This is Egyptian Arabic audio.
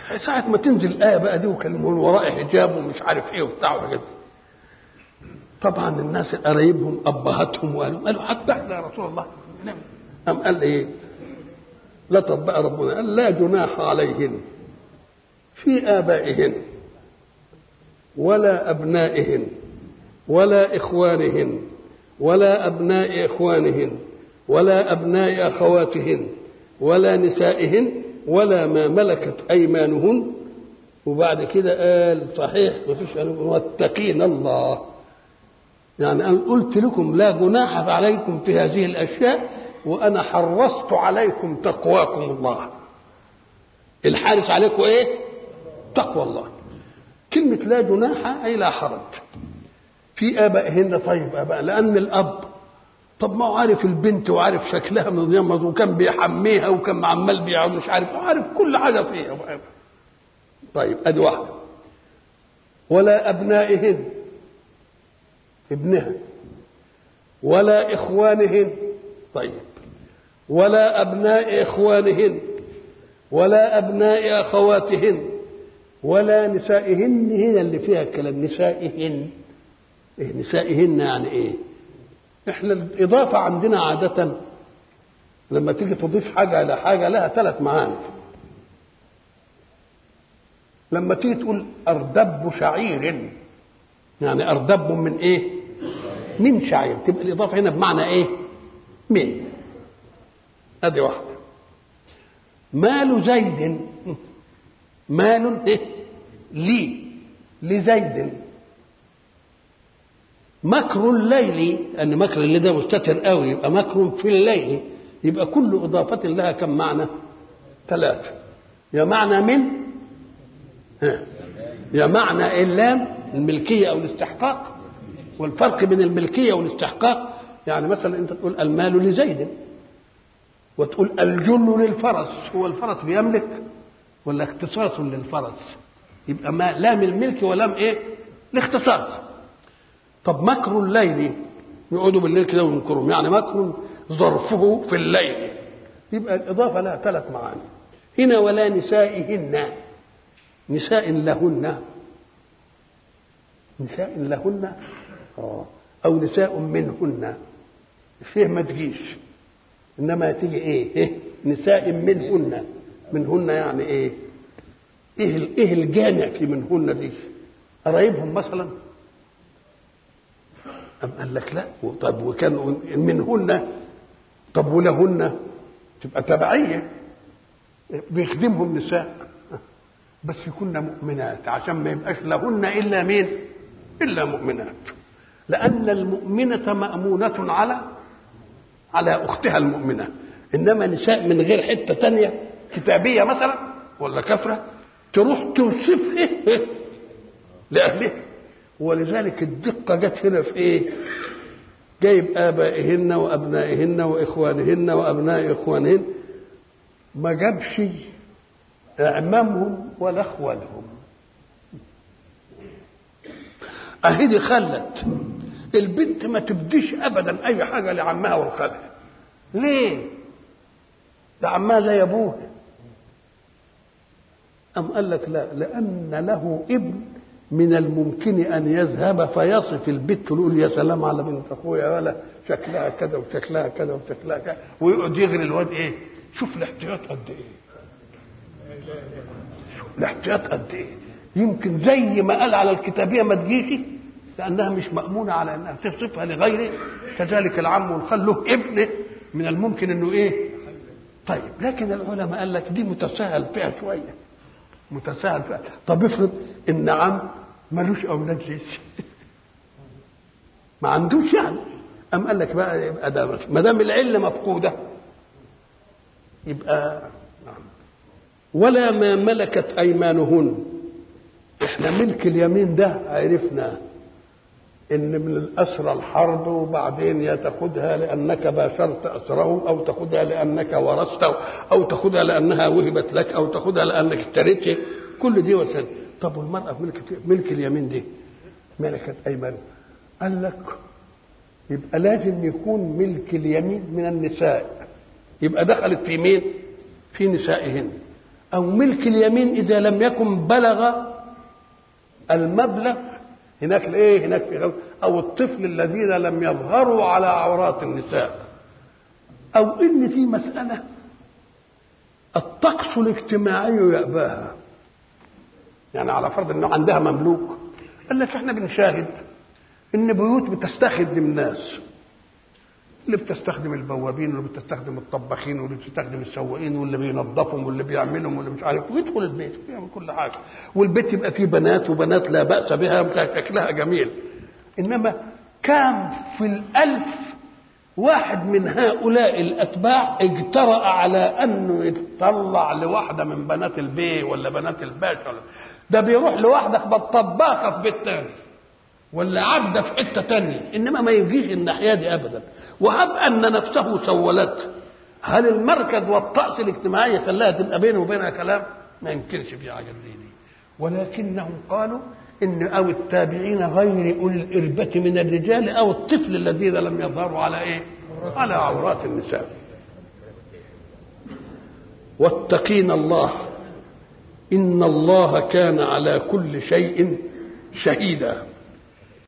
ساعة ما تنزل الآية بقى دي وكلموا من وراء حجاب ومش عارف إيه وبتاع وحاجات دي طبعا الناس قرايبهم أبهاتهم وقالوا قالوا حتى إحنا يا رسول الله قام قال إيه لا طبق ربنا قال لا جناح عليهن في آبائهن ولا أبنائهن ولا إخوانهن ولا أبناء إخوانهن ولا أبناء أخواتهن ولا نسائهن ولا ما ملكت أيمانهن وبعد كده قال صحيح ما فيش واتقين الله يعني أنا قلت لكم لا جناح عليكم في هذه الأشياء وأنا حرصت عليكم تقواكم الله الحارس عليكم إيه تقوى الله كلمة لا جناح أي لا حرج في آبائهن طيب آباء لأن الأب طب ما هو عارف البنت وعارف شكلها من يمض وكان بيحميها وكان عمال بيعمل مش عارف وعارف كل حاجة فيها طيب أدي واحدة ولا أبنائهن ابنها ولا إخوانهن طيب ولا أبناء إخوانهن ولا أبناء أخواتهن ولا نسائهن هنا اللي فيها الكلام نسائهن إيه نسائهن يعني إيه إحنا الإضافة عندنا عادة لما تيجي تضيف حاجة إلى حاجة لها ثلاث معاني لما تيجي تقول أردب شعير يعني أردب من إيه من شعير تبقى الإضافة هنا بمعنى إيه من أدي واحدة مال زيد مال إيه لي لزيد مكر الليل أن مكر الليل ده مستتر قوي يبقى مكر في الليل يبقى كل إضافة لها كم معنى ثلاثة يا معنى من ها. يا معنى اللام الملكية أو الاستحقاق والفرق بين الملكية والاستحقاق يعني مثلا أنت تقول المال لزيد وتقول الجن للفرس هو الفرس بيملك ولا اختصاص للفرس يبقى ما لام الملك ولام ايه الاختصاص طب مكر الليل يقعدوا بالليل كده وينكرهم يعني مكر ظرفه في الليل يبقى الإضافة لها ثلاث معاني هنا ولا نسائهن نساء لهن نساء لهن أو نساء منهن فيه ما تجيش إنما تيجي إيه, إيه؟ نساء منهن منهن يعني إيه إيه إيه الجامع في منهن دي قرايبهم مثلا أم قال لك لا طب وكان منهن طب ولهن تبقى تبعية بيخدمهم نساء بس يكون مؤمنات عشان ما يبقاش لهن إلا مين إلا مؤمنات لأن المؤمنة مأمونة على على أختها المؤمنة إنما نساء من غير حتة تانية كتابية مثلا ولا كفرة تروح توصفه لأهله ولذلك الدقة جت هنا في إيه؟ جايب آبائهن وأبنائهن وإخوانهن وأبناء إخوانهن ما جابش أعمامهم ولا أخوالهم أهدي خلت البنت ما تبديش أبدا أي حاجة لعمها وخالها ليه؟ ده عمها زي أبوها أم قال لك لا لأن له ابن من الممكن أن يذهب فيصف البت يقول يا سلام على بنت أخويا ولا شكلها كذا وشكلها كذا وشكلها كذا ويقعد يغري الواد إيه شوف الاحتياط قد إيه الاحتياط قد إيه يمكن زي ما قال على الكتابية ما تجيش لأنها مش مأمونة على أنها تصفها لغيره كذلك العم والخال له ابن من الممكن أنه إيه طيب لكن العلماء قال لك دي متساهل فيها شويه متساهل فيها طب افرض ان عم ملوش اولاد لسه ما عندوش يعني ام قال لك بقى يبقى ده ما دام العله مفقوده يبقى ولا ما ملكت ايمانهن احنا ملك اليمين ده عرفنا ان من الاسرى الحرب وبعدين يا تاخذها لانك باشرت اسرهم او تاخذها لانك ورثته او تاخذها لانها وهبت لك او تاخذها لانك اشتريت كل دي وسائل طب والمراه في ملك ملك اليمين دي ملكت ايمانه قال لك يبقى لازم يكون ملك اليمين من النساء يبقى دخلت في مين؟ في نسائهن أو ملك اليمين إذا لم يكن بلغ المبلغ هناك الايه هناك في او الطفل الذين لم يظهروا على عورات النساء او ان في مساله الطقس الاجتماعي يأباها يعني على فرض انه عندها مملوك قال لك احنا بنشاهد ان بيوت بتستخدم الناس اللي بتستخدم البوابين واللي بتستخدم الطباخين واللي بتستخدم السواقين واللي بينظفهم واللي بيعملهم واللي مش عارف ويدخل البيت ويعمل كل حاجه والبيت يبقى فيه بنات وبنات لا باس بها شكلها جميل انما كام في الالف واحد من هؤلاء الاتباع اجترأ على انه يتطلع لواحده من بنات البي ولا بنات الباشا ده بيروح لواحده طباخه في بيت تاني ولا عبده في حته تانية انما ما يجيش الناحيه دي ابدا وهب ان نفسه سولته هل المركز والطأس الاجتماعي خلاها تبقى بينه وبينها كلام ما يمكنش في حاجه زي دي ولكنهم قالوا ان او التابعين غير اولي الاربه من الرجال او الطفل الذين لم يظهروا على ايه على عورات النساء واتقين الله ان الله كان على كل شيء شهيدا